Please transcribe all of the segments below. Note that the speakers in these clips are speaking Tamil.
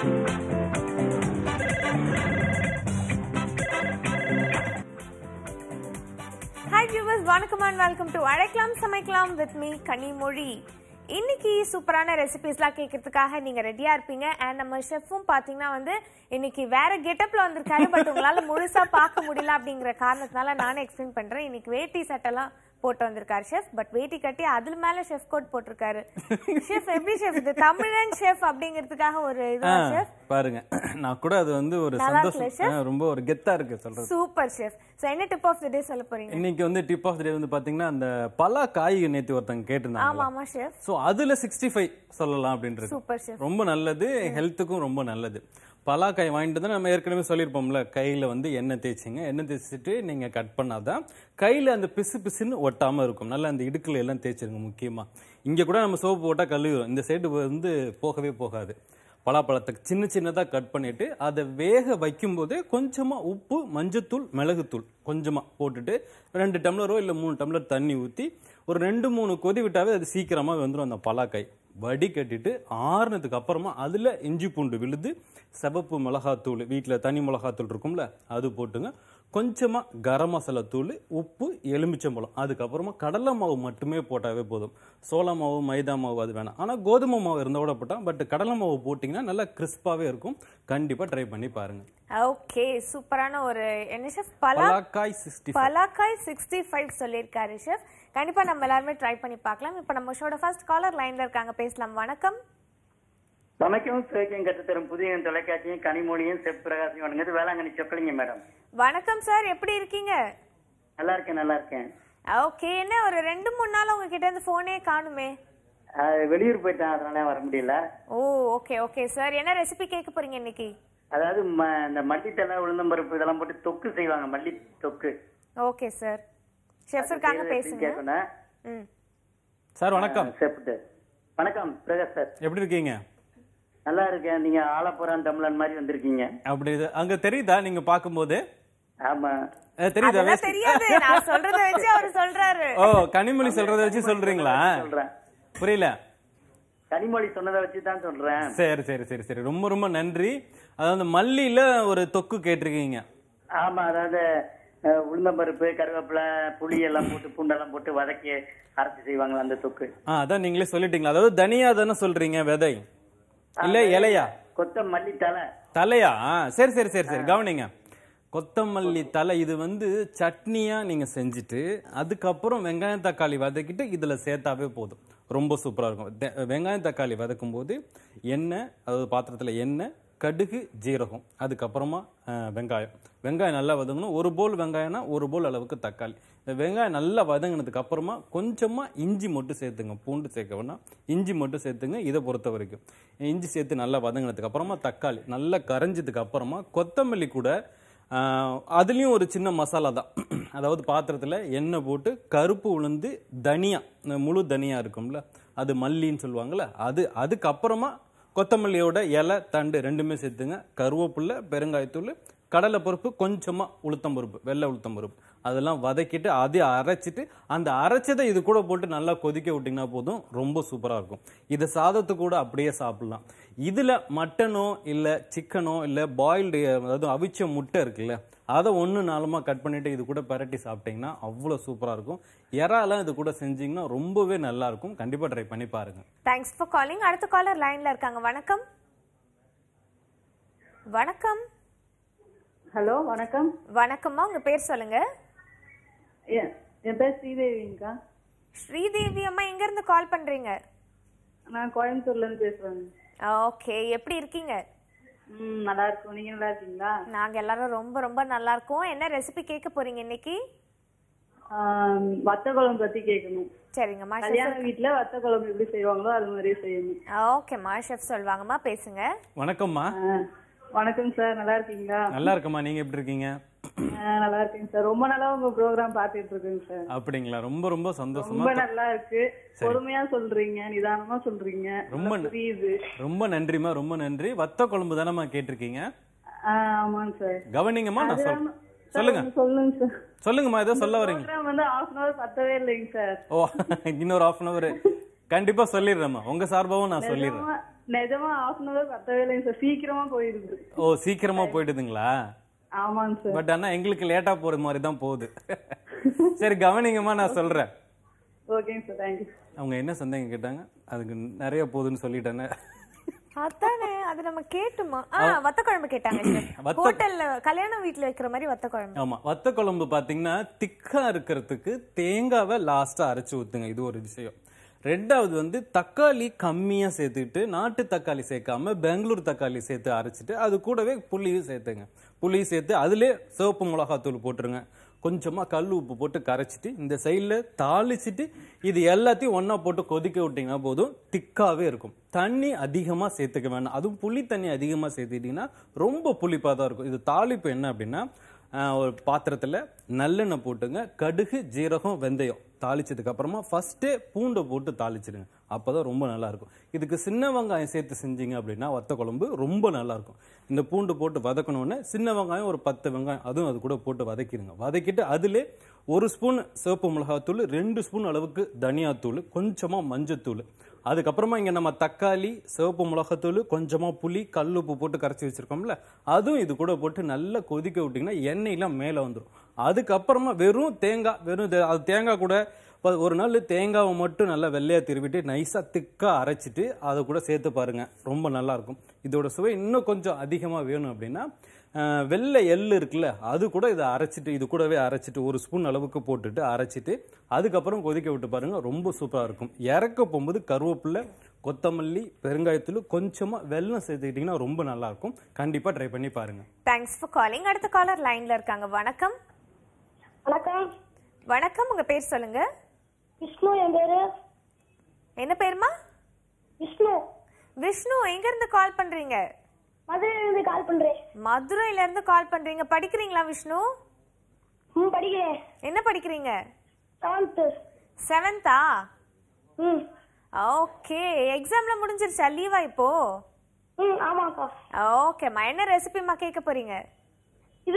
ஹாய் வியூவர்ஸ் வணக்கம் அண்ட் வெல்கம் டு அழைக்கலாம் சமைக்கலாம் வித் மீ கனிமொழி இன்னைக்கு சூப்பரான ரெசிபிஸ்லாம் கேட்கறதுக்காக நீங்க ரெடியா இருப்பீங்க அண்ட் நம்ம ஷெஃப்பும் பாத்தீங்கன்னா வந்து இன்னைக்கு வேற கெட்டப்ல வந்திருக்காரு பட் உங்களால முழுசா பார்க்க முடியல அப்படிங்கிற காரணத்தினால நானே எக்ஸ்பிளைன் பண்றேன் இன்னைக்கு வேட்டி சட்டெல்லாம் போட்டு வந்திருக்காரு ஷெஃப் பட் வேட்டி கட்டி அதுல மேல ஷெஃப் கோட் போட்டிருக்காரு ஷெஃப் எப்படி ஷெஃப் இது தமிழன் ஷெஃப் அப்படிங்கிறதுக்காக ஒரு இது ஆ, ஷெஃப் பாருங்க நான் கூட அது வந்து ஒரு நல்லா சந்தோஷம் இருக்குல்ல, ஆ, ரொம்ப ஒரு கெத்தா இருக்கு சொல்றது சூப்பர் ஷெஃப் சோ என்ன டிப் ஆஃப் தி டே சொல்ல போறீங்க இன்னைக்கு வந்து டிப் ஆஃப் த டே வந்து பாத்தீங்கன்னா அந்த பலா காய் நேத்து ஒருத்தங்க ஆமா கேட்டிருந்தாங்க ஆமா ஷெஃப் சோ அதுல சிக்ஸ்டி ஃபைவ் சொல்லலாம் அப்படின்றது சூப்பர் ஷெஃப் ரொம்ப நல்லது ஹெல்த்துக்கும் ரொம்ப நல்லது பலாக்காய் வாங்கிட்டு வந்து நம்ம ஏற்கனவே சொல்லியிருப்போம்ல கையில வந்து எண்ணெய் தேய்ச்சிங்க எண்ணெய் தேய்ச்சிட்டு நீங்க கட் பண்ணாதான் கையில அந்த பிசு பிசுன்னு ஒட்டாம இருக்கும் நல்லா அந்த இடுக்குல எல்லாம் தேய்ச்சிருங்க முக்கியமா இங்க கூட நம்ம சோப்பு போட்டா கழுவிடும் இந்த சைடு வந்து போகவே போகாது பலாப்பழத்தை சின்ன சின்னதாக கட் பண்ணிட்டு அதை வேக வைக்கும்போதே கொஞ்சமா உப்பு மஞ்சத்தூள் மிளகுத்தூள் கொஞ்சமா போட்டுட்டு ரெண்டு டம்ளரோ இல்லை மூணு டம்ளர் தண்ணி ஊற்றி ஒரு ரெண்டு மூணு கொதி விட்டாவே அது சீக்கிரமா வெந்துடும் அந்த பலாக்காய் வடி கட்டிட்டு ஆறுனதுக்கு அப்புறமா அதுல இஞ்சி பூண்டு விழுது சிவப்பு மிளகாத்தூள் வீட்டில் தனி மிளகாத்தூள் இருக்கும்ல அது போட்டுங்க கொஞ்சமா கரம் மசாலா தூள் உப்பு எலுமிச்சம்பழம் அதுக்கப்புறமா கடலை மாவு மட்டுமே போட்டாவே போதும் சோள மாவு மைதா மாவு அது வேணாம் ஆனா கோதுமை மாவு இருந்தால் கூட போட்டால் பட் கடலை மாவு போட்டிங்கன்னா நல்லா கிறிஸ்பாவே இருக்கும் கண்டிப்பா ட்ரை பண்ணி பாருங்க ஓகே சூப்பரான ஒரு என்ன ஷெஃப் பலா பலாக்காய் சிக்ஸ்டி பலாக்காய் சிக்ஸ்டி ஃபைவ் சொல்லியிருக்காரு ஷெஃப் கண்டிப்பா நம்ம எல்லாருமே ட்ரை பண்ணி பார்க்கலாம் இப்போ நம்ம ஷோட ஃபர்ஸ்ட் காலர் லைன்ல இருக்காங்க பேசலாம் வணக்கம் சமைக்கவும் சுவைக்கும் கற்றுத்தரும் புதிய தொலைக்காட்சியும் கனிமொழியும் செப் பிரகாசையும் வணங்குது வேளாங்கண்ணி சொக்கலிங்க மேடம் வணக்கம் சார் எப்படி இருக்கீங்க நல்லா இருக்கேன் நல்லா இருக்கேன் ஓகே என்ன ஒரு ரெண்டு மூணு நாள் உங்ககிட்ட இருந்து போனே காணுமே அஹ் வெளியூர் போயிட்டேன் அதனால வர முடியல ஓ ஓகே ஓகே சார் என்ன ரெசிபி கேட்க போறீங்க இன்னைக்கு அதாவது ம- இந்த மல்லித்தலை உளுந்தம்பருப்பு இதெல்லாம் போட்டு தொக்கு செய்வாங்க மல்லி தொக்கு ஓகே சார் ஷெஃப் இருக்காங்க செய்யறது எப்படின்னு பேசுங்க கேட்கணும். ம் சார் வணக்கம் செப்ட்டு வணக்கம் பிரகாஷ் சார் எப்படி இருக்கீங்க நல்லா இருக்கேன் நீங்க ஆலப்புறம் தமிழன் மாதிரி வந்திருக்கீங்க அப்படி இது- அங்க தெரியுதா நீங்க பார்க்கும்போது ஆமா அஹ், தெரியுதா அதெல்லாம் தெரியாது நான் சொல்றத வச்சு அவர் சொல்றாரு ஓ கனிமொழி சொல்றத வச்சு சொல்றீங்களா சொல்றேன் புரியல கனிமொழி சொன்னதை வச்சு தான் சொல்றேன் சரி சரி சரி சரி ரொம்ப ரொம்ப நன்றி அதாவது மல்லியில ஒரு தொக்கு கேட்டிருக்கீங்க ஆமா அதாவது அஹ், உளுந்தம்பருப்பு கருவேப்பிலை புளி எல்லாம் போட்டு பூண்டெல்லாம் போட்டு வதக்கி அரைச்சி செய்வாங்களா அந்த தொக்கு ஆ அதான் நீங்களே சொல்லிட்டீங்களா அதாவது தனியா தானே சொல்றீங்க விதை இல்ல இலையா கொத்த மல்லி தலை தலையா ஆ, சரி சரி சரி சரி கவனிங்க கொத்தமல்லி தலை இது வந்து சட்னியா நீங்க செஞ்சுட்டு அதுக்கப்புறம் வெங்காயம் தக்காளி வதக்கிட்டு இதுல சேர்த்தாவே போதும் ரொம்ப சூப்பரா இருக்கும் தெ- வெங்காயம் தக்காளி வதக்கும் போது எண்ணெய் அதாவது பாத்திரத்துல எண்ணெய் கடுகு ஜீரகம் அதுக்கப்புறமா ஆ, வெங்காயம் வெங்காயம் நல்லா வதங்கணும் ஒரு போல் வெங்காயம்னா ஒரு போல் அளவுக்கு தக்காளி இந்த வெங்காயம் நல்லா வதங்கினதுக்கு அப்புறமா கொஞ்சமா இஞ்சி மட்டும் சேர்த்துங்க பூண்டு சேர்க்க வேணாம் இஞ்சி மட்டும் சேர்த்துங்க இதை பொறுத்த வரைக்கும் இஞ்சி சேர்த்து நல்லா வதங்கினதுக்கு அப்புறமா தக்காளி நல்லா கரைஞ்சதுக்கு அப்புறமா கொத்தமல்லி கூட ஆஹ், அதுலயும் ஒரு சின்ன மசாலா தான் அதாவது பாத்திரத்துல எண்ணெய் போட்டு கருப்பு உளுந்து தனியா இந்த முழு தனியா இருக்கும்ல அது மல்லின்னு சொல்லுவாங்கல்ல அது அதுக்கப்புறமா கொத்தமல்லியோட இலை தண்டு ரெண்டுமே சேர்த்துங்க கருவேப்பிலை பெருங்காயத்தூள் கடலைப்பருப்பு கொஞ்சமா உளுத்தம்பருப்பு வெள்ளை உளுத்தம்பருப்பு அதெல்லாம் வதக்கிட்டு அதை அரைச்சிட்டு அந்த அரைச்சதை இது கூட போட்டு நல்லா கொதிக்க விட்டிங்கன்னா போதும் ரொம்ப சூப்பரா இருக்கும் இதை சாதத்து கூட அப்படியே சாப்பிடலாம் இதுல மட்டனோ இல்ல சிக்கனோ இல்ல பாயில்டு அதாவது அவிச்ச முட்டை இருக்குல்ல அதை ஒன்று நாலுமா கட் பண்ணிட்டு இது கூட பரட்டி சாப்பிட்டீங்கன்னா அவ்வளோ சூப்பரா இருக்கும் இறாலாம் இது கூட செஞ்சீங்கன்னா ரொம்பவே நல்லா இருக்கும் கண்டிப்பா ட்ரை பண்ணி பாருங்க தேங்க்ஸ் ஃபார் காலிங் அடுத்த காலர் லைன்ல இருக்காங்க வணக்கம் வணக்கம் ஹலோ வணக்கம் வணக்கம்மா உங்க பேர் சொல்லுங்க என் என் பேர் ஸ்ரீதேவிங்கக்கா ஸ்ரீதேவி அம்மா எங்க இருந்து கால் பண்றீங்க நான் கோயம்புத்தூர்ல இருந்து பேசுறேன் ஓகே எப்படி இருக்கீங்க ம் நல்லா இருக்கும் நீங்க நல்லா இருக்கீங்களா நாங்க எல்லாரும் ரொம்ப ரொம்ப நல்லா இருக்கோம் என்ன ரெசிபி கேட்க போறீங்க இன்னைக்கு ஆம், வத்த குழம்பு பத்தி கேட்கணும் சரிங்கம்மா கல்யாண வீட்ல வத்த குழம்பு எப்படி செய்வாங்களோ அது மாதிரியே செய்யணும் ஓகேம்மா ஷெஃப் சொல்லுவாங்கம்மா பேசுங்க வணக்கம்மா ஆ, வணக்கம் சார் நல்லா இருக்கீங்களா நல்லா இருக்கம்மா நீங்க எப்படி இருக்கீங்க ஆ, நல்லா இருக்கேங்க சார் ரொம்ப நாளா உங்க ப்ரோக்ராம் பாத்துட்டு இருக்கேங்க சார் அப்படிங்களா ரொம்ப ரொம்ப சந்தோஷமா ரொம்ப நல்லா இருக்கு பொறுமையா சொல்றீங்க நிதானமா சொல்றீங்க ரொம்ப நல்லா புரியுது ரொம்ப நன்றிம்மா ரொம்ப நன்றி வத்த குழம்பு தானம்மா கேட்டிருக்கீங்க ஆ, ஆமாங்க சார் கவனிங்கம்மா நான் சொல் சார், சொல்லுங்க ஒண்ணு சொல்லுங்க சார் சொல்லுங்கம்மா ஏதோ சொல்ல வரீங்க ப்ரோக்ராம் வந்து ஹாஃப் அன் அவர் பத்தவே இல்லைங்க சார் ஓ இன்னொரு ஆஃப் அன் அவர் கண்டிப்பா சொல்லிடுறேம்மா உங்க சார்பாவும் நான் சொல்லிடுறேன் நிஜமா நிஜமா ஆஃப் அன் அவர் பத்தவே இல்லைங்க சார் சீக்கிரமா போயிடுது ஓ சீக்கிரமா போயிடுதுங்களா ஆமாங்க சார் பட் ஆனா எங்களுக்கு லேட்டா போற மாதிரி தான் போகுது சரி கவனிங்கம்மா நான் சொல்றேன் ஓகேங்க சார் தேங்க்யூ அவங்க என்ன சந்தேகம் கேட்டாங்க அதுக்கு நிறைய போகுதுன்னு சொல்லிட்டேன்னு அதானே அது நம்ம கேட்டுமா ஆ வத்த குழம்பு கேட்டாங்க வத்த- ஹோட்டல்ல கல்யாண வீட்ல வைக்கிற மாதிரி வத்த குழம்பு ஆமா வத்த குழம்பு பாத்தீங்கன்னா திக்கா இருக்கிறதுக்கு தேங்காவை லாஸ்டா அரைச்சு ஊத்துங்க இது ஒரு விஷயம் ரெண்டாவது வந்து தக்காளி கம்மியா சேர்த்துக்கிட்டு நாட்டு தக்காளி சேர்க்காம பெங்களூர் தக்காளி சேர்த்து அரைச்சிட்டு அது கூடவே புளியும் சேர்த்துங்க புளியும் சேர்த்து அதிலே சிவப்பு மிளகாத்தூள் போட்டுருங்க கொஞ்சமா கல் உப்பு போட்டு கரைச்சிட்டு இந்த சைடில் தாளிச்சிட்டு இது எல்லாத்தையும் ஒண்ணா போட்டு கொதிக்க விட்டீங்கன்னா போதும் திக்காவே இருக்கும் தண்ணி அதிகமா சேர்த்துக்க வேணாம் அதுவும் புளி தண்ணி அதிகமா சேர்த்துக்கிட்டீங்கன்னா ரொம்ப புளிப்பா தான் இருக்கும் இது தாளிப்பு என்ன அப்படின்னா ஆஹ், ஒரு பாத்திரத்துல நல்லெண்ணெய் போட்டுங்க கடுகு ஜீரகம் வெந்தயம் தாளிச்சதுக்கு அப்புறமா ஃபர்ஸ்டே பூண்டை போட்டு தாளிச்சிடுங்க அப்பதான் ரொம்ப நல்லா இருக்கும் இதுக்கு சின்ன வெங்காயம் சேர்த்து செஞ்சீங்க அப்படின்னா வத்த குழம்பு ரொம்ப நல்லா இருக்கும் இந்த பூண்டு போட்டு வதக்கணுன்னே சின்ன வெங்காயம் ஒரு பத்து வெங்காயம் அதுவும் அது கூட போட்டு வதக்கிடுங்க வதக்கிட்டு அதிலே ஒரு ஸ்பூன் சிவப்பு மிளகாத்தூள் ரெண்டு ஸ்பூன் அளவுக்கு தனியாத்தூள் கொஞ்சமா மஞ்சத்தூள் அதுக்கப்புறமா இங்க நம்ம தக்காளி சிவப்பு மிளகாத்தூள் கொஞ்சமா புளி கல் உப்பு போட்டு கரைச்சி வச்சிருக்கோம்ல அதுவும் இது கூட போட்டு நல்லா கொதிக்க விட்டீங்கன்னா எண்ணெயெல்லாம் மேல வந்துடும் அதுக்கப்புறமா வெறும் தேங்காய் வெறும் தே- அது தேங்காய் கூட ப- ஒரு நாள் தேங்காவை மட்டும் நல்லா வெள்ளையா திருவிட்டு நைஸா திக்கா அரைச்சிட்டு அதை கூட சேர்த்து பாருங்க ரொம்ப நல்லா இருக்கும் இதோட சுவை இன்னும் கொஞ்சம் அதிகமா வேணும் அப்படின்னா அஹ், வெள்ளை எள்ளு இருக்குல்ல அது கூட இதை அரைச்சிட்டு இது கூடவே அரைச்சிட்டு ஒரு ஸ்பூன் அளவுக்கு போட்டுட்டு அரைச்சிட்டு அதுக்கப்புறம் கொதிக்க விட்டு பாருங்க ரொம்ப சூப்பரா இருக்கும் இறக்க போகும்போது கருவேப்பிலை கொத்தமல்லி பெருங்காயத்தூள் கொஞ்சமா வெல்லம் சேர்த்துக்கிட்டீங்கன்னா ரொம்ப நல்லா இருக்கும் கண்டிப்பா ட்ரை பண்ணி பாருங்க தேங்க்ஸ் ஃபார் காலிங் அடுத்த காலர் லைன்ல இருக்காங்க வணக்கம் வணக்கம் வணக்கம் உங்க பேர் சொல்லுங்க விஷ்ணு என் பேரு என்ன பேருமா விஷ்ணு விஷ்ணு எங்க இருந்து கால் பண்றீங்க மதுரையிலிருந்து கால் பண்றேன் மதுரையில இருந்து கால் பண்றீங்க படிக்கிறீங்களா விஷ்ணு ம் படிக்கிறேன் என்ன படிக்கிறீங்க செவன்த்து செவன்த்தா ம் ஓகே எக்ஸாம்ல முடிஞ்சிருச்சா லீவா இப்போ ம் ஆமாக்கா ஓகேம்மா என்ன ரெசிபிமா கேட்க போறீங்க இது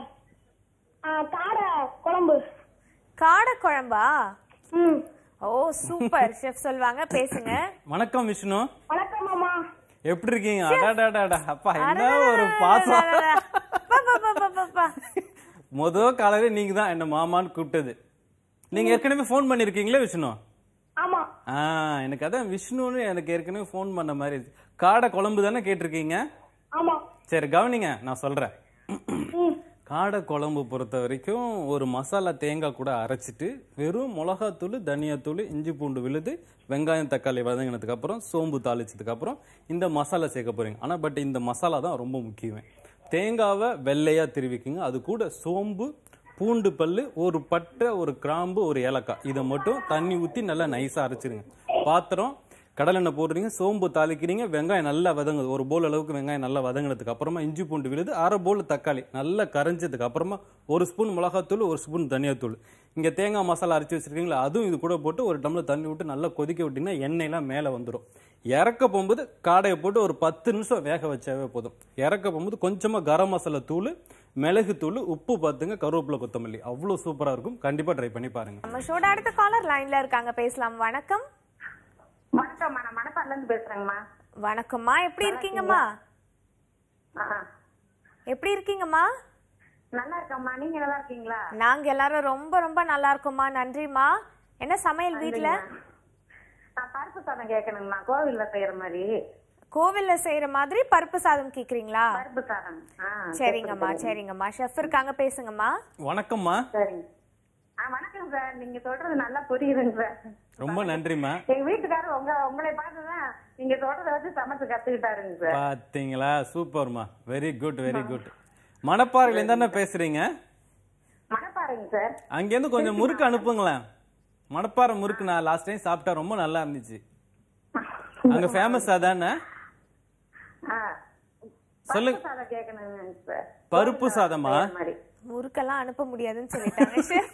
ஆ, காடை குழம்பு காடை குழம்பா ம் ஓ சூப்பர் ஷெஃப் சொல்வாங்க பேசுங்க வணக்கம் விஷ்ணு வணக்கம் மாமா எப்படி இருக்கீங்க அடாடாடாடா அப்பா என்ன ஒரு பாசம் அடடடடா. பா, பா, பா, பா, பா, பா. முத காலவே நீங்க தான் என்ன மாமான்னு கூப்பிட்டது நீங்க ஏற்கனவே ஃபோன் பண்ணிருக்கீங்களே விஷ்ணு ஆமா ஆ எனக்கு அதான் விஷ்ணுன்னு எனக்கு ஏற்கனவே ஃபோன் பண்ண மாதிரி இருக்கு. காடை குழம்பு தானே கேட்டிருக்கீங்க ஆமா சரி கவனிங்க நான் சொல்றேன் ம் காடை குழம்பு பொறுத்த வரைக்கும் ஒரு மசாலா தேங்காய் கூட அரைச்சிட்டு வெறும் மிளகாத்தூள் தனியாத்தூள் இஞ்சி பூண்டு விழுது வெங்காயம் தக்காளி வதங்கினதுக்கு அப்புறம் சோம்பு தாளிச்சதுக்கு அப்புறம் இந்த மசாலா சேர்க்க போறீங்க ஆனா பட் இந்த மசாலா தான் ரொம்ப முக்கியமே தேங்காவை வெள்ளையா திருவிக்குங்க அது கூட சோம்பு பூண்டு பல்லு ஒரு பட்டை ஒரு கிராம்பு ஒரு ஏலக்காய் இதை மட்டும் தண்ணி ஊற்றி நல்லா நைஸாக அரைச்சிருங்க பாத்திரம் கடலெண்ணெய் போடுறீங்க சோம்பு தாளிக்கிறீங்க வெங்காயம் நல்லா வதங்குது ஒரு போல் அளவுக்கு வெங்காயம் நல்லா வதங்கினதுக்கு அப்புறமா இஞ்சி பூண்டு விழுது அரை போல் தக்காளி நல்லா கரைஞ்சதுக்கு அப்புறமா ஒரு ஸ்பூன் மிளகாத்தூள் ஒரு ஸ்பூன் தனியாத்தூள் இங்கே தேங்காய் மசாலா அரைச்சி வச்சிருக்கீங்களா அதுவும் இது கூட போட்டு ஒரு டம்ளர் தண்ணி விட்டு நல்லா கொதிக்க விட்டீங்கன்னா எண்ணெயெல்லாம் மேலே வந்துடும் இறக்க போகும்போது காடையை போட்டு ஒரு பத்து நிமிஷம் வேக வச்சாவே போதும் இறக்க போகும்போது கொஞ்சமாக கரம் மசாலா தூள் மிளகு தூள் உப்பு பார்த்துங்க கருவேப்பிலை கொத்தமல்லி அவ்வளோ சூப்பராக இருக்கும் கண்டிப்பாக ட்ரை பண்ணி பாருங்க நம்ம ஷோட அடுத்த காலர் லைன்ல இருக்காங்க பேசலாம் வணக்கம் வணக்கம்மா நான் மணப்பாடுல இருந்து பேசுறேங்கம்மா வணக்கம்மா எப்படி இருக்கீங்கம்மா ஆ, எப்படி இருக்கீங்கம்மா நல்லா இருக்கம்மா நீங்க நல்லா இருக்கீங்களா நாங்க எல்லாரும் ரொம்ப ரொம்ப நல்லா இருக்கோம்மா நன்றிம்மா என்ன சமையல் வீட்ல நான் பருப்பு சாதம் கேட்கணுங்கம்மா கோவில்ல செய்யற மாதிரி கோவில்ல செய்யற மாதிரி பருப்பு சாதம் கேக்குறீங்களா பருப்பு சாதம் ஆ, சரிங்கம்மா சரிங்கம்மா ஷெஃப் இருக்காங்க பேசுங்கம்மா வணக்கம்மா சரிங்க ஆ வணக்கம் சார் நீங்க சொல்றது நல்லா புரியுதுங்க சார் ரொம்ப நன்றிம்மா எங்க வீட்டுக்காரர் உங்க உங்களை பார்த்துதான் நீங்க சொல்றத வச்சு சமைச்சு கத்துக்கிட்டாருங்க சார் பாத்தீங்களா சூப்பர்மா வெரி குட் வெரி குட் மணப்பாறையில தானே பேசுறீங்க மணப்பாறைங்க சார் அங்கேருந்து கொஞ்சம் முறுக்கு அனுப்புங்களேன் மணப்பாறை முறுக்கு நான் லாஸ்ட் டைம் சாப்பிட்டா ரொம்ப நல்லா இருந்துச்சு அங்க ஃபேமஸ் அதானே ஆ, சொல்லு பருப்பு சாதம் கேட்கணுங்க சார் பருப்பு சாதமா செய்யற மாதிரி முறுக்கெல்லாம் அனுப்ப முடியாதுன்னு சொல்லிட்டாங்க chef.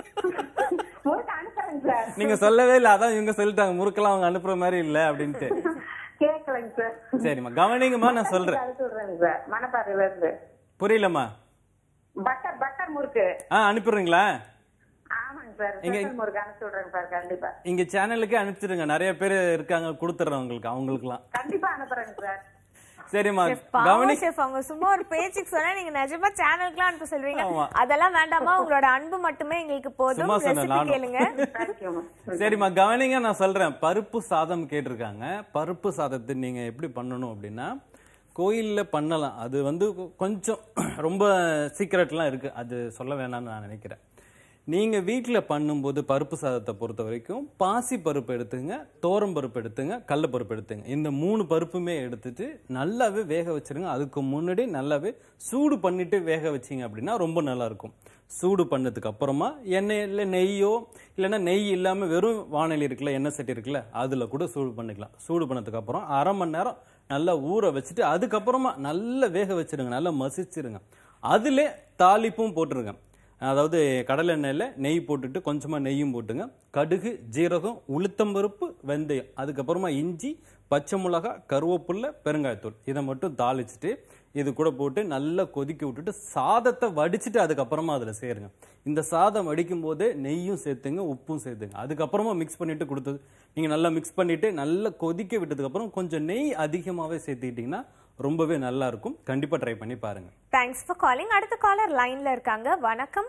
முழுக்க அனுப்புறேங்க சார் நீங்க சொல்லவே இல்ல அதான் இவங்க சொல்லிட்டாங்க முறுக்கெல்லாம் அவங்க அனுப்புற மாதிரி இல்ல அப்படின்ட்டு கேட்கலைங்க சார் சரிம்மா கவனிங்கம்மா நான் சொல்றேன் அனுப்பி விடுறேங்க சார் மணப்பாறையில இருந்து புரியலம்மா பட்டர் பட்டர் முறுக்கு ஆ அனுப்பிடுறீங்களா ஆமாங்க சார் எங்க- ஸ்பெஷல் முறுக்கு அனுப்பிச்சு விடுறேங்க சார் கண்டிப்பா இங்க சேனலுக்கு அனுப்பிச்சிடுங்க நிறைய பேர் இருக்காங்க கொடுத்துட்றேன் உங்களுக்கு அவங்களுக்குலாம் கண்டிப்பா அனுப்புறேங்க சார் சரிம்மா செஃப் பாவம் கவனி செஃப் அவங்க சும்மா ஒரு பேச்சுக்கு சொன்னா நீங்க நிஜமா சேனலுக்குலாம் அனுப்ப சொல்வீங்க ஆமா. அதெல்லாம் வேண்டாமா உங்களோட அன்பு மட்டுமே எங்களுக்கு போதும் சும்மா சொன்னேன் ரெசிபி நானும். கேளுங்க தேங்க்யூ சரிம்மா கவனிங்க நான் சொல்றேன் பருப்பு சாதம் கேட்டிருக்காங்க பருப்பு சாதத்தை நீங்க எப்படி பண்ணணும் அப்படின்னா கோயில்ல பண்ணலாம் அது வந்து கொ- கொஞ்சம் ரொம்ப சீக்கிரட்லாம் இருக்கு அது சொல்ல வேணாம்னு நான் நினைக்கிறேன் நீங்க வீட்ல பண்ணும்போது பருப்பு சாதத்தை பொறுத்த வரைக்கும் பாசி பருப்பு எடுத்துங்க தோரம் பருப்பு எடுத்துங்க கடல பருப்பு எடுத்துங்க இந்த மூணு பருப்புமே எடுத்துட்டு நல்லாவே வேக வச்சிருங்க அதுக்கு முன்னாடி நல்லாவே சூடு பண்ணிட்டு வேக வச்சீங்க அப்படின்னா ரொம்ப நல்லா இருக்கும் சூடு பண்ணதுக்கு அப்புறமா எண்ணெயில் நெய்யோ இல்லைன்னா நெய் இல்லாமல் வெறும் வானொலி இருக்குல்ல எண்ணெய் சட்டி இருக்குல்ல அதில் கூட சூடு பண்ணிக்கலாம் சூடு பண்ணதுக்கு அப்புறம் அரை மணி நேரம் நல்லா ஊற வச்சுட்டு அதுக்கப்புறமா நல்லா வேக வச்சிருங்க நல்லா மசிச்சிருங்க அதிலே தாளிப்பும் போட்டுருங்க அதாவது கடலை எண்ணெயில் நெய் போட்டுட்டு கொஞ்சமாக நெய்யும் போட்டுங்க கடுகு ஜீரகம் உளுத்தம்பருப்பு வெந்தயம் அதுக்கப்புறமா இஞ்சி பச்சை மிளகாய் கருவேப்பில்லை பெருங்காயத்தூள் இதை மட்டும் தாளிச்சிட்டு இது கூட போட்டு நல்லா கொதிக்க விட்டுட்டு சாதத்தை வடிச்சிட்டு அதுக்கப்புறமா அதில் சேருங்க இந்த சாதம் வடிக்கும் போதே நெய்யும் சேர்த்துங்க உப்பும் சேர்த்துங்க அதுக்கப்புறமா மிக்ஸ் பண்ணிட்டு கொடுத்தது நீங்கள் நல்லா மிக்ஸ் பண்ணிட்டு நல்லா கொதிக்க விட்டதுக்கப்புறம் கொஞ்சம் நெய் அதிகமாகவே சேர்த்துக்கிட்டிங்கன்னா ரொம்பவே நல்லா இருக்கும் கண்டிப்பாக ட்ரை பண்ணி பாருங்க தேங்க்ஸ் ஃபார் காலிங் அடுத்த காலர் லைன்ல இருக்காங்க வணக்கம்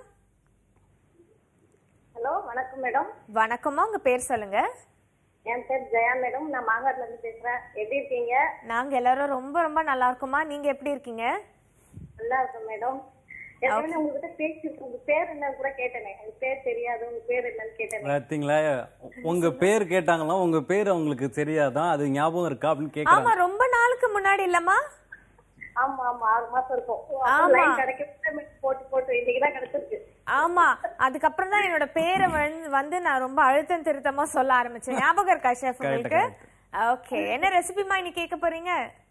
ஹலோ வணக்கம் மேடம் வணக்கம்மா உங்க பேர் சொல்லுங்க என் பேர் ஜெயா மேடம் நான் மாங்காட்ல இருந்து பேசுறேன் எப்படி இருக்கீங்க நாங்க எல்லாரும் ரொம்ப ரொம்ப நல்லா இருக்கோமா நீங்க எப்படி இருக்கீங்க நல்லா இருக்கேன் மேடம் ஏற்கனவே உங்ககிட்ட பேசி உங்க பேர் என்னன்னு கூட கேட்டேனே உங்க பேர் தெரியாது உங்க பேர் என்னன்னு கேட்டேனே பார்த்தீங்களா உங்க பேர் கேட்டாங்களாம் உங்க பேர் அவங்களுக்கு தெரியாதான் அது ஞாபகம் இருக்கா அப்படின்னு கேட்குறாங்க ஆமா ரொம்ப நாளுக்கு முன்னாடி இல்லம்மா ஆமா ஆமா ஆறு மாசம் இருக்கும் ஆமா. லைன் கிடைக்க போட்டு போட்டு இன்னைக்கு தான் கிடைச்சிருக்கு ஆமா அதுக்கப்புறம் தான் என்னோட பேரை வந்து- வந்து நான் ரொம்ப அழுத்தம் திருத்தமா சொல்ல ஆரம்பிச்சேன் ஞாபகம் இருக்கா ஷெஃப் உங்களுக்கு ஓகே என்ன ரெசிபிமா இன்னைக்கு கேட்க போறீங்க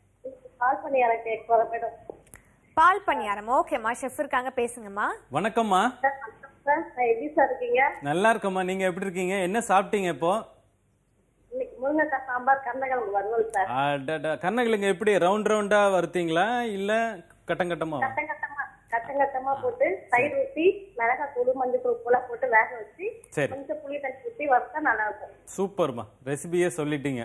கால் பண்ணி எனக்கு கேட்க போறேன் மேடம் பால் பணியாரம் ஓகேம்மா ஷெஃப் இருக்காங்க பேசுங்கம்மா வணக்கம்மா சார் வணக்கம் சார் நான் எப்படி சார் இருக்கீங்க நல்லா இருக்கம்மா நீங்க எப்படி இருக்கீங்க என்ன சாப்பிட்டீங்க இப்போ இன்னைக்கு முருங்கைக்காய் சாம்பார் கருணக்கிழங்கு வறுவல் சார் அடடா, கருணக்கிழங்கு எப்படி ரவுண்ட் ரவுண்டா வறுத்தீங்களா இல்ல கட்டம் கட்டமா கட்டங்கட்டமா கட்டங்கட்டமா போட்டு தயிர் ஊத்தி மிளகாய் தூள் மஞ்சள் தூள் உப்புலாம் போட்டு வேக வச்சு சரி. கொஞ்சம் புளி தண்ணி ஊத்தி வறுத்தா நல்லா இருக்கும் சூப்பர்மா ரெசிபியே சொல்லிட்டீங்க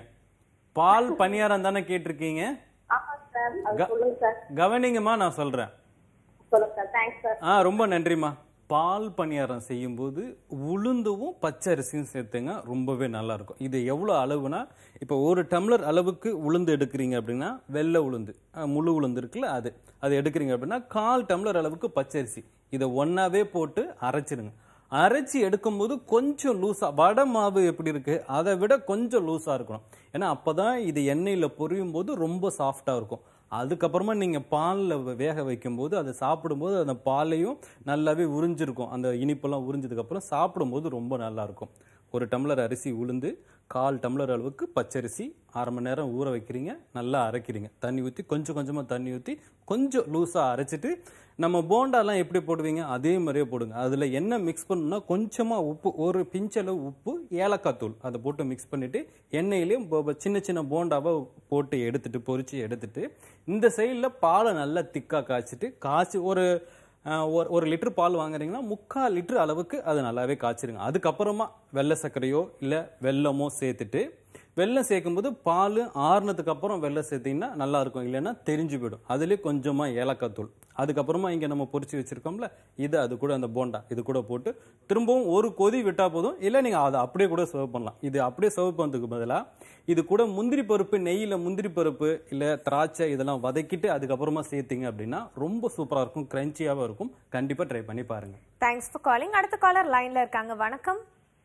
பால் பணியாரம் தானே கேட்டிருக்கீங்க ஆமா சார் அது க- சொல்லுங்க சார் கவனிங்கம்மா நான் சொல்றேன் சொல்லுங்க சார் தேங்க்ஸ் சார் ஆ ரொம்ப நன்றிம்மா பால் பணியாரம் செய்யும்போது உளுந்தும் பச்சரிசியும் சேர்த்துங்க ரொம்பவே நல்லா இருக்கும் இது எவ்வளோ அளவுனா இப்போ ஒரு டம்ளர் அளவுக்கு உளுந்து எடுக்கிறீங்க அப்படின்னா வெள்ளை உளுந்து அஹ், முழு உளுந்து இருக்குல்ல அது அது எடுக்கிறீங்க அப்படின்னா கால் டம்ளர் அளவுக்கு பச்சரிசி இதை ஒன்னாவே போட்டு அரைச்சிடுங்க அரைச்சி எடுக்கும்போது கொஞ்சம் லூஸா வடை மாவு எப்படி இருக்கு அதை விட கொஞ்சம் லூஸா இருக்கணும் ஏன்னா அப்பதான் இது எண்ணெயில பொரியும் போது ரொம்ப சாஃப்டா இருக்கும் அதுக்கப்புறமா நீங்க பால்ல வேக வைக்கும்போது அதை சாப்பிடும்போது அந்த பாலையும் நல்லாவே உறிஞ்சிருக்கும் அந்த இனிப்பெல்லாம் உறிஞ்சதுக்கு அப்புறம் சாப்பிடும்போது ரொம்ப நல்லா இருக்கும் ஒரு டம்ளர் அரிசி உளுந்து கால் டம்ளர் அளவுக்கு பச்சரிசி அரை மணி நேரம் ஊற வைக்கிறீங்க நல்லா அரைக்கிறீங்க தண்ணி ஊற்றி கொஞ்சம் கொஞ்சமாக தண்ணி ஊற்றி கொஞ்சம் லூஸாக அரைச்சிட்டு நம்ம போண்டாலாம் எப்படி போடுவீங்க அதே மாதிரியே போடுங்க அதில் என்ன மிக்ஸ் பண்ணணும்னா கொஞ்சமாக உப்பு ஒரு பிஞ்சளவு உப்பு ஏலக்காய் தூள் அதை போட்டு மிக்ஸ் பண்ணிவிட்டு எண்ணெயிலையும் ப- ப- சின்ன சின்ன போண்டாவை போட்டு எடுத்துட்டு பொரிச்சு எடுத்துட்டு இந்த சைடில் பாலை நல்லா திக்காக காய்ச்சிட்டு காய்ச்சி ஒரு ஆஹ், ஒரு ஒரு லிட்டர் பால் வாங்குறீங்கன்னா முக்கால் லிட்டர் அளவுக்கு அது நல்லாவே காய்ச்சிருங்க அதுக்கப்புறமா வெள்ளை சர்க்கரையோ இல்லை வெல்லமோ சேர்த்துட்டு வெல்லம் சேர்க்கும்போது பால் ஆறுனதுக்கு அப்புறம் வெல்லம் சேர்த்தீங்கன்னா நல்லா இருக்கும் இல்லைன்னா தெரிஞ்சு போயிடும் அதுலேயே கொஞ்சமாக ஏலக்காய் தூள் அதுக்கப்புறமா இங்கே நம்ம பொரிச்சு வச்சிருக்கோம்ல இது அது கூட அந்த போண்டா இது கூட போட்டு திரும்பவும் ஒரு கொதி விட்டா போதும் இல்லை நீங்கள் அதை அப்படியே கூட சர்வ் பண்ணலாம் இது அப்படியே சர்வ் பண்ணதுக்கு பதிலாக இது கூட முந்திரி பருப்பு நெய்யில் முந்திரி பருப்பு இல்லை திராட்சை இதெல்லாம் வதக்கிட்டு அதுக்கப்புறமா சேர்த்தீங்க அப்படின்னா ரொம்ப சூப்பராக இருக்கும் கிரன்ச்சியாகவும் இருக்கும் கண்டிப்பாக ட்ரை பண்ணி பாருங்க தேங்க்ஸ் ஃபார் காலிங் அடுத்த காலர் லைன்ல இருக்காங்க வணக்கம்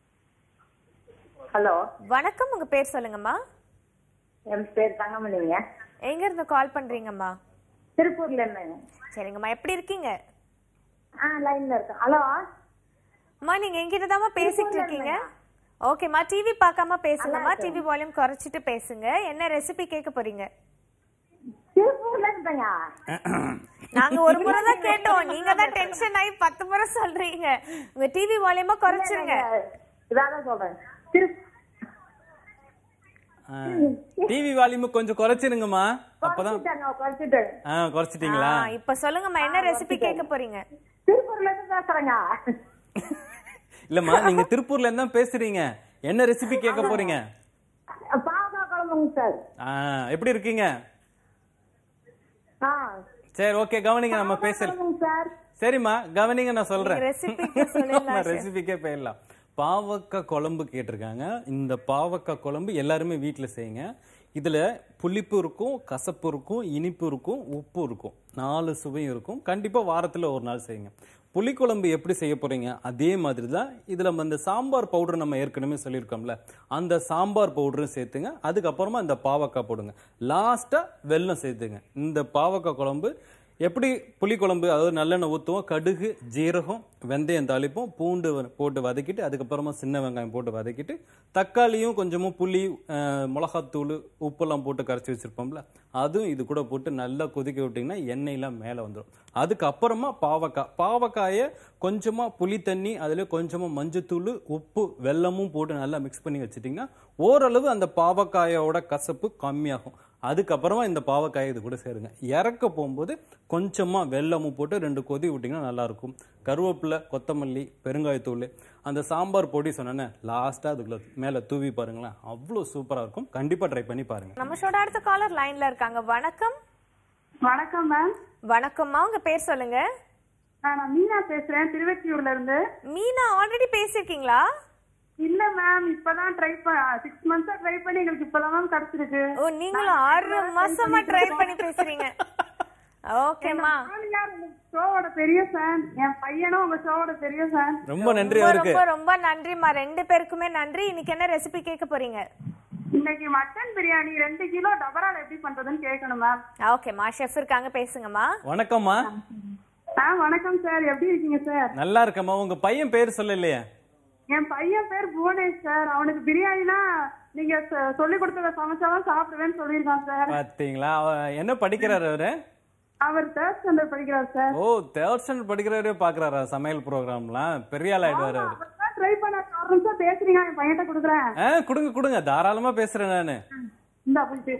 ஹலோ வணக்கம் உங்க பேர் சொல்லுங்கம்மா என் பேர் தங்கமணிங்க எங்க இருந்து கால் பண்றீங்கம்மா திருப்பூர்ல இருந்தேங்க சரிங்கம்மா எப்படி இருக்கீங்க ஆ லைன்ல இருக்கேன் ஹலோ அம்மா நீங்க எங்கிட்ட தாம்மா பேசிட்டு இருக்கீங்க ஓகேம்மா டிவி பார்க்காம பேசுங்கம்மா டிவி வால்யூம் குறைச்சிட்டு பேசுங்க என்ன ரெசிபி கேட்க போறீங்க திருப்பூர்ல இருந்தேங்க நாங்க ஒரு முறை தான் கேட்டோம் நீங்க தான் டென்ஷன் ஆகி பத்து முறை சொல்றீங்க உங்க டிவி வால்யூமா குறைச்சிருங்க இதான் சொல்றேன் திரு டிவி வால்யூம் கொஞ்சம் குறைச்சிருங்கம்மா அப்பதான் குறைச்சிட்டேங்க, குறைச்சிட்டேன் ஆ குறைச்சிட்டீங்களா ஆ, இப்ப சொல்லுங்கம்மா என்ன ரெசிபி கேட்க போறீங்க திருப்பூர்ல இருந்து பேசுறேங்க இல்லம்மா நீங்க திருப்பூர்ல இருந்தா பேசுறீங்க என்ன ரெசிபி கேட்க போறீங்க பாவக்காய் குழம்புங்க சார் ஆ, எப்படி இருக்கீங்க ஆ சரி ஓகே கவனிங்க நம்ம பேசல குழம்புங்க சார் சரிம்மா கவனிங்க நான் சொல்றேன் ரெசிபிக்கு சொல்லிடலாம் ரெசிபிக்கே போயிடலாம் பாவக்காய் குழம்பு கேட்டிருக்காங்க இந்த பாவக்காய் குழம்பு எல்லாருமே வீட்டில் செய்யுங்க இதுல புளிப்பு இருக்கும் கசப்பு இருக்கும் இனிப்பு இருக்கும் உப்பு இருக்கும் நாலு சுவையும் இருக்கும் கண்டிப்பா வாரத்துல ஒரு நாள் செய்யுங்க புளிக்குழம்பு எப்படி செய்ய போறீங்க அதே மாதிரி தான் இதுல அந்த சாம்பார் பவுடர் நம்ம ஏற்கனவே சொல்லியிருக்கோம்ல அந்த சாம்பார் பவுடரும் சேர்த்துங்க அதுக்கப்புறமா இந்த பாவக்காய் போடுங்க லாஸ்டா வெல்லம் சேர்த்துங்க இந்த பாவக்காய் குழம்பு எப்படி புளிக்குழம்பு அதாவது நல்லெண்ணெய் ஊற்றுவோம் கடுகு ஜீரகம் வெந்தயம் தாளிப்போம் பூண்டு வ- போட்டு வதக்கிட்டு அதுக்கப்புறமா சின்ன வெங்காயம் போட்டு வதக்கிட்டு தக்காளியும் கொஞ்சமும் புளி அஹ், மிளகாத்தூள் உப்பெல்லாம் போட்டு கரைச்சி வச்சிருப்போம்ல அதுவும் இது கூட போட்டு நல்லா கொதிக்க விட்டிங்கன்னா எண்ணெயெல்லாம் மேலே வந்துடும் அதுக்கப்புறமா பாவக்காய் பாவக்காயை கொஞ்சமாக புளி தண்ணி அதில் கொஞ்சமாக மஞ்சத்தூள் உப்பு வெல்லமும் போட்டு நல்லா மிக்ஸ் பண்ணி வச்சிட்டிங்கன்னா ஓரளவு அந்த பாவக்காயோட கசப்பு கம்மியாகும் அதுக்கப்புறமா இந்த பாவக்காயை இது கூட சேருங்க இறக்க போகும்போது கொஞ்சமா வெல்லமும் போட்டு ரெண்டு கொதி விட்டிங்கன்னா நல்லா இருக்கும் கருவேப்பிலை கொத்தமல்லி பெருங்காயத்தூள் அந்த சாம்பார் பொடி சொன்னேன்னே லாஸ்ட்டாக அதுக்குள்ள மேலே தூவி பாருங்களேன் அவ்வளோ சூப்பராக இருக்கும் கண்டிப்பாக ட்ரை பண்ணி பாருங்க நம்ம ஷோட அடுத்த காலர் லைன்ல இருக்காங்க வணக்கம் வணக்கம் மேம் வணக்கம்மா உங்க பேர் சொல்லுங்க நான் மீனா பேசுறேன் திருவெற்றியூர்ல இருந்து மீனா ஆல்ரெடி பேசியிருக்கீங்களா இல்ல மேம் இப்பதான் ட்ரை சிக்ஸ் மந்த்ஸா ட்ரை பண்ணி எங்களுக்கு இப்பதான் மேம் கிடைச்சிருக்கு ஓ நீங்களும் ஆறு மாசமா ட்ரை பண்ணி பேசுறீங்க ஓகேம்மா மாமியார் உங்க ஷோவோட பெரிய ஃபேன் என் பையனும் உங்க ஷோவோட பெரிய ஃபேன் ரொம்ப நன்றி ரொம்ப அவருக்கு ரொம்ப ரொம்ப நன்றிம்மா ரெண்டு பேருக்குமே நன்றி இன்னைக்கு என்ன ரெசிபி கேட்க போறீங்க இன்னைக்கு மட்டன் பிரியாணி ரெண்டு கிலோ டபரால் எப்படி பண்றதுன்னு கேட்கணும் மேம் ஓகேம்மா ஷெஃப் இருக்காங்க பேசுங்கம்மா வணக்கம்மா ஆ வணக்கம் சார் எப்படி இருக்கீங்க சார் நல்லா இருக்கம்மா உங்க பையன் பேர் சொல்லலையே என் பையன் பேர் புவனேஷ் சார் அவனுக்கு பிரியாணினா நீங்க ச- சொல்லி கொடுத்தத சமைச்சாதான் சாப்பிடுவேன்னு சொல்லியிருக்கான் சார் பார்த்தீங்களா அவ- என்ன படிக்கிறாரு அவரு அவர் தேர்ட் ஸ்டாண்டர்ட் படிக்கிறார் சார் ஓ தேர்ட் ஸ்டாண்டர்ட் படிக்கிறவரே பாக்குறாரா சமையல் ப்ரோக்ராம்லாம் பெரிய ஆள் ஆயிடுவாரு அவரு அவர் ட்ரை பண்ண ஒரு நிமிஷம் பேசுறீங்க என் பையன்கிட்ட கொடுக்குறேன் ஆ கொடுங்க கொடுங்க தாராளமா பேசுறேன் நானு இந்த போயிட்டு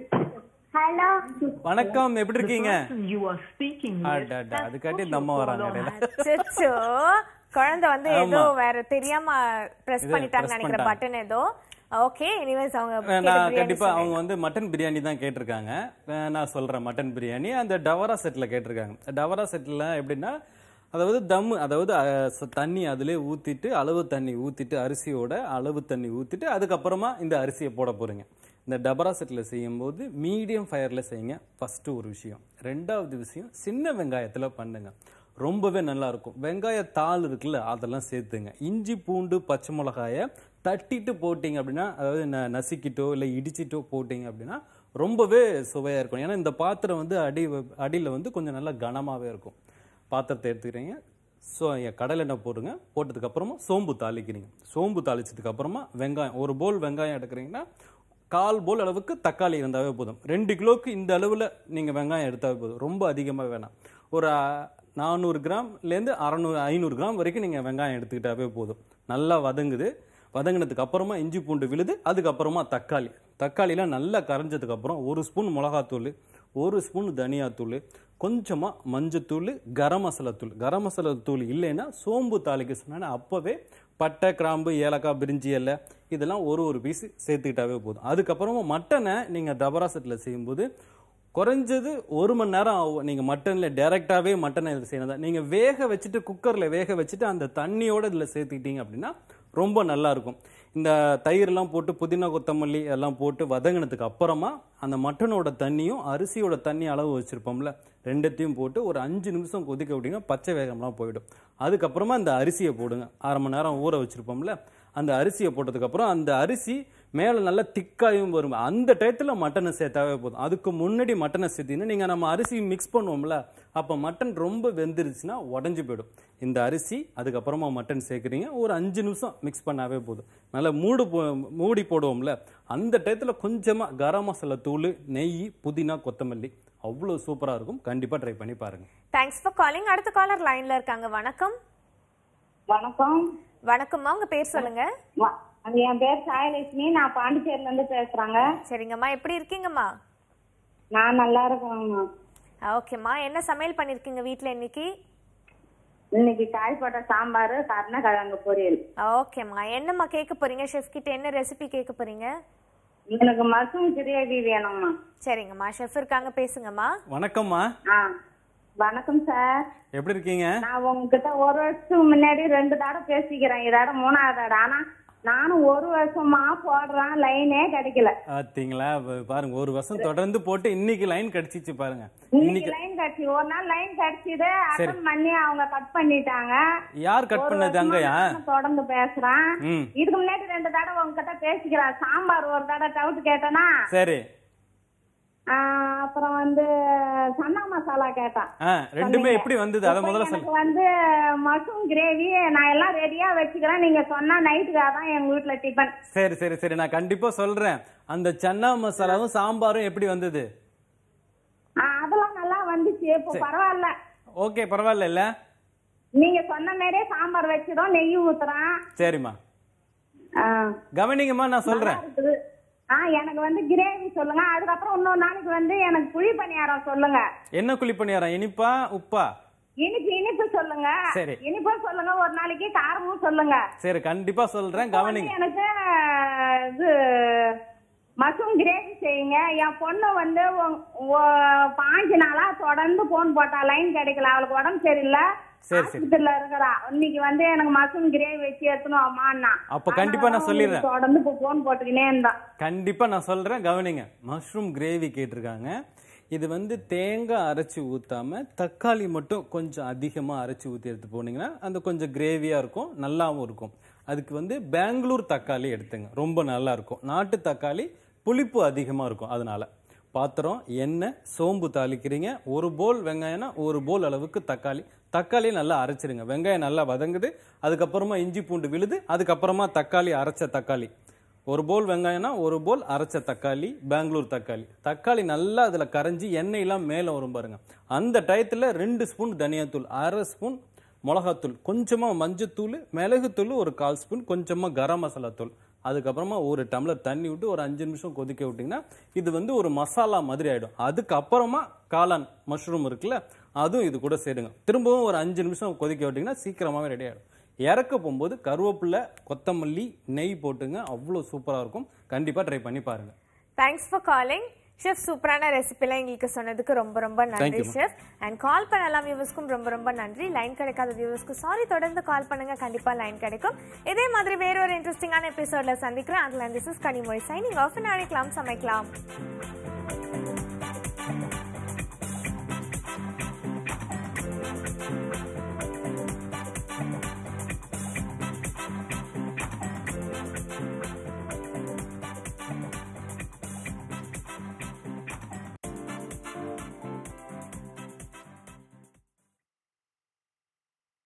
ஹலோ வணக்கம் எப்படி இருக்கீங்க you are speaking அடடா, அதுக்காட்டி இந்த அம்மா வராங்க இடையில அச்சச்சோ குழந்தை வந்து ஏதோ வேற தெரியாம பிரஸ் இது பண்ணிட்டாங்க press நினைக்கிற பண்ணிட்டாங்க. பட்டன் ஏதோ ஓகே எனிவேஸ் அவங்க கேட்ட நான் பிரியாணி கண்டிப்பா சொன்னேன். அவங்க வந்து மட்டன் பிரியாணி தான் கேட்டிருக்காங்க அஹ் நான் சொல்றேன் மட்டன் பிரியாணி அந்த டவரா செட்ல கேட்டிருக்காங்க டவரா செட்ல எப்படின்னா அதாவது தம் அதாவது அஹ், ச- தண்ணி அதிலே ஊத்திட்டு அளவு தண்ணி ஊத்திட்டு அரிசியோட அளவு தண்ணி ஊத்திட்டு அதுக்கப்புறமா இந்த அரிசியை போட போறீங்க இந்த டபரா செட்ல செய்யும்போது மீடியம் ஃபயர்ல செய்யுங்க ஃபர்ஸ்ட் ஒரு விஷயம் ரெண்டாவது விஷயம் சின்ன வெங்காயத்துல பண்ணுங்க ரொம்பவே நல்லா இருக்கும் வெங்காய தாள் இருக்குல்ல அதெல்லாம் சேர்த்துங்க இஞ்சி பூண்டு பச்சை மிளகாய தட்டிட்டு போட்டீங்க அப்படின்னா அதாவது ந- நசுக்கிட்டோ இல்லை இடிச்சிட்டோ போட்டீங்க அப்படின்னா ரொம்பவே சுவையாக இருக்கும் ஏன்னா இந்த பாத்திரம் வந்து அடி அடியில் வந்து கொஞ்சம் நல்லா கனமாகவே இருக்கும் பாத்திரத்தை எடுத்துக்கிறீங்க ஸோ கடலை எண்ணெய் போடுங்க போட்டதுக்கு அப்புறமா சோம்பு தாளிக்கிறீங்க சோம்பு தாளிச்சதுக்கு அப்புறமா வெங்காயம் ஒரு போல் வெங்காயம் எடுக்கிறீங்கன்னா கால் போல் அளவுக்கு தக்காளி இருந்தாவே போதும் ரெண்டு கிலோக்கு இந்த அளவில் நீங்கள் வெங்காயம் எடுத்தாவே போதும் ரொம்ப அதிகமாக வேணாம் ஒரு நானூறு கிராம்லேருந்து அறநூறு ஐநூறு கிராம் வரைக்கும் நீங்கள் வெங்காயம் எடுத்துக்கிட்டாவே போதும் நல்லா வதங்குது வதங்கினதுக்கு அப்புறமா இஞ்சி பூண்டு விழுது அதுக்கப்புறமா தக்காளி தக்காளிலாம் நல்லா கரைஞ்சதுக்கு அப்புறம் ஒரு ஸ்பூன் மிளகாத்தூள் ஒரு ஸ்பூன் தனியாத்தூள் கொஞ்சமாக மஞ்சத்தூள் கரம் மசாலா தூள் கரம் மசாலா தூள் இல்லைன்னா சோம்பு தாளிக்க சொன்னா அப்போவே பட்டை கிராம்பு ஏலக்காய் பிரிஞ்சி இலை இதெல்லாம் ஒரு ஒரு பீஸ் சேர்த்துக்கிட்டாவே போதும் அதுக்கப்புறமா மட்டனை நீங்கள் டபரா செட்டில் செய்யும்போது குறைஞ்சது ஒரு மணி நேரம் ஆகும் நீங்கள் மட்டனில் டைரெக்டாகவே மட்டனை இதில் செய்யணும் நீங்கள் வேக வச்சுட்டு குக்கரில் வேக வச்சுட்டு அந்த தண்ணியோட இதில் சேர்த்துக்கிட்டீங்க அப்படின்னா ரொம்ப நல்லா இருக்கும் இந்த தயிர்லாம் போட்டு புதினா கொத்தமல்லி எல்லாம் போட்டு வதங்கினதுக்கு அப்புறமா அந்த மட்டனோட தண்ணியும் அரிசியோட தண்ணி அளவு வச்சுருப்போம்ல ரெண்டத்தையும் போட்டு ஒரு அஞ்சு நிமிஷம் கொதிக்க விட்டீங்கன்னா பச்சை வேகம்லாம் போயிடும் அதுக்கப்புறமா அந்த அரிசியை போடுங்க அரை மணி நேரம் ஊற வச்சுருப்போம்ல அந்த அரிசியை போட்டதுக்கப்புறம் அந்த அரிசி மேலே நல்லா திக்காயும் வரும் அந்த டயத்தில் மட்டனை சேர்த்தாவே போதும் அதுக்கு முன்னாடி மட்டனை சேர்த்தீங்கன்னா நீங்கள் நம்ம அரிசி மிக்ஸ் பண்ணுவோம்ல அப்போ மட்டன் ரொம்ப வெந்துருச்சுன்னா உடஞ்சி போயிடும் இந்த அரிசி அதுக்கப்புறமா மட்டன் சேர்க்குறீங்க ஒரு அஞ்சு நிமிஷம் மிக்ஸ் பண்ணாவே போதும் நல்லா மூடு போ மூடி போடுவோம்ல அந்த டயத்தில் கொஞ்சமாக கரம் மசாலா தூள் நெய் புதினா கொத்தமல்லி அவ்வளோ சூப்பராக இருக்கும் கண்டிப்பாக ட்ரை பண்ணி பாருங்கள் தேங்க்ஸ் ஃபார் காலிங் அடுத்த காலர் லைன்ல இருக்காங்க வணக்கம் வணக்கம் வணக்கம்மா உங்க பேர் சொல்லுங்க வ- என் பேர் சாயலட்சுமி நான் பாண்டிச்சேரில இருந்து பேசுறேங்க சரிங்கம்மா எப்படி இருக்கீங்கம்மா நான் நல்லா இருக்கேங்க ஓகேம்மா என்ன சமையல் பண்ணிருக்கீங்க வீட்ல இன்னைக்கு இன்னைக்கு காய் போட்ட சாம்பார் கருணக்கிழங்கு பொரியல் ஓகேம்மா என்னம்மா கேட்க போறீங்க ஷெஃப் கிட்ட என்ன ரெசிபி கேட்க போறீங்க எனக்கு மஷ்ரூம் கிரேவி வேணும்மா சரிங்கம்மா ஷெஃப் இருக்காங்க பேசுங்கம்மா வணக்கம்மா ஆ வணக்கம் சார் எப்படி இருக்கீங்க நான் உங்ககிட்ட ஒரு வருஷத்துக்கு முன்னாடி ரெண்டு தடவை பேசிக்கிறேன் இதோட மூணாவது தடவை ஆனா நானும் ஒரு வருஷமா போடுறேன் லைனே கிடைக்கல பாத்தீங்களா ப- பாருங்க ஒரு வருஷம் தொடர்ந்து போட்டு இன்னைக்கு லைன் கிடைச்சிச்சு பாருங்க இன்னைக்கு இன்னைக்கு லைன் கிடைச்சி ஒரு நாள் லைன் கிடைச்சிது அட்டன் பண்ணி அவங்க கட் பண்ணிட்டாங்க யார் கட் ஒரு பண்ணது வருஷமா அங்கயா நானும் தொடர்ந்து பேசுறேன் ம் இதுக்கு முன்னாடி ரெண்டு தடவை உங்ககிட்ட பேசிக்கிறேன் சாம்பார் ஒரு தடவை டவுட் கேட்டேனா சரி ஆ, அப்புறம் வந்து சன்னா மசாலா கேட்டேன் ஆ ரெண்டுமே எப்படி வந்தது அதை இப்போ முதல்ல எனக்கு சொல்லு வந்து மஷ்ரூம் கிரேவி நான் எல்லாம் ரெடியா வச்சுக்கிறேன் நீங்க சொன்னா நைட்டுக்காக தான் எங்க வீட்ல டிஃபன் சரி சரி சரி நான் கண்டிப்பா சொல்றேன் அந்த சன்னா மசாலாவும் சாம்பாரும் எப்படி வந்தது ஆ, அதெல்லாம் நல்லா வந்துச்சு இப்போ பரவாயில்ல ஓகே பரவாயில்ல இல்ல நீங்க சொன்ன மாதிரியே சாம்பார் வச்சிடும் நெய் ஊத்துறேன் சரிம்மா ஆ, கவனிங்கம்மா நான் சொல்றேன் நல்லா இருக்குது ஆ எனக்கு வந்து கிரேவி சொல்லுங்க அதுக்கப்புறம் இன்னொரு நாளைக்கு வந்து எனக்கு புளி பணியாரம் சொல்லுங்க என்ன குழி பண்ணியாரம் இனிப்பா உப்பா இனிப்பு இனிப்பு சொல்லுங்க சரி. இனிப்பும் சொல்லுங்க ஒரு நாளைக்கு காரமும் சொல்லுங்க சரி கண்டிப்பா சொல்றேன் இப்போ வந்து கவனிங்க எனக்கு இது மஷ்ரூம் கிரேவி செய்யுங்க என் பொண்ணு வந்து ஒ- ஒ- பாஞ்சு நாளா தொடர்ந்து போன் போட்டா லைன் கிடைக்கல அவளுக்கு உடம்பு சரியில்லை சரி, சரி. ஆஸ்பத்திரியில இருக்கிறா இன்னைக்கு வந்து எனக்கு மஷ்ரூம் கிரேவி வச்சு எடுத்துணும் அம்மான்னா அப்ப கண்டிப்பா நான் அதனால சொல்லிடுறேன். உங்களுக்கு தொடர்ந்து இப்போ போன் போட்டுக்கினே இருந்தான் கண்டிப்பா நான் சொல்றேன் கவனிங்க மஷ்ரூம் கிரேவி கேட்டிருக்காங்க இது வந்து தேங்காய் அரைச்சி ஊத்தாம தக்காளி மட்டும் கொஞ்சம் அதிகமா அரைச்சி ஊத்தி எடுத்து போனீங்கன்னா அந்த கொஞ்சம் கிரேவியா இருக்கும் நல்லாவும் இருக்கும் அதுக்கு வந்து பெங்களூர் தக்காளி எடுத்துங்க ரொம்ப நல்லா இருக்கும் நாட்டு தக்காளி புளிப்பு அதிகமா இருக்கும் அதனால பாத்திரம் எண்ணெய் சோம்பு தாளிக்கிறீங்க ஒரு போல் வெங்காயம்னா ஒரு போல் அளவுக்கு தக்காளி தக்காளி நல்லா அரைச்சிருங்க வெங்காயம் நல்லா வதங்குது அதுக்கப்புறமா இஞ்சி பூண்டு விழுது அதுக்கப்புறமா தக்காளி அரைச்ச தக்காளி ஒரு போல் வெங்காயம்னா ஒரு போல் அரைச்ச தக்காளி பெங்களூர் தக்காளி தக்காளி நல்லா அதில் கரைஞ்சி எண்ணெயெல்லாம் மேலே வரும் பாருங்க அந்த டயத்தில் ரெண்டு ஸ்பூன் தனியாத்தூள் அரை ஸ்பூன் மிளகாத்தூள் கொஞ்சமாக மஞ்சத்தூள் மிளகுத்தூள் ஒரு கால் ஸ்பூன் கொஞ்சமாக கரம் மசாலா தூள் அதுக்கப்புறமா ஒரு டம்ளர் தண்ணி விட்டு ஒரு அஞ்சு நிமிஷம் கொதிக்க விட்டிங்கன்னா இது வந்து ஒரு மசாலா மாதிரி ஆகிடும் அதுக்கப்புறமா காளான் மஷ்ரூம் இருக்குல்ல அதுவும் இது கூட சேருங்க திரும்பவும் ஒரு அஞ்சு நிமிஷம் கொதிக்க விட்டிங்கன்னா சீக்கிரமாகவே ரெடி ஆகிடும் இறக்க போகும்போது கருவேப்பிலை கொத்தமல்லி நெய் போட்டுங்க அவ்வளோ சூப்பராக இருக்கும் கண்டிப்பாக ட்ரை பண்ணி பாருங்க தேங்க்ஸ் ஃபார் காலிங் ஷெஃப் சூப்பரான ரெசிபிலாம் எங்களுக்கு சொன்னதுக்கு ரொம்ப ரொம்ப நன்றி Thank you, ma'am. Chef and call பண்ண எல்லா வியூவர்ஸ்க்கும் ரொம்ப ரொம்ப நன்றி லைன் கிடைக்காத வியூவர்ஸ்க்கு சாரி தொடர்ந்து கால் பண்ணுங்க கண்டிப்பா லைன் கிடைக்கும் இதே மாதிரி வேற ஒரு இன்ட்ரெஸ்டிங்கான எபிசோட்ல சந்திக்கிறேன் அதுல this is Kanimozhi signing off நாளைக்கலாம் சமைக்கலாம்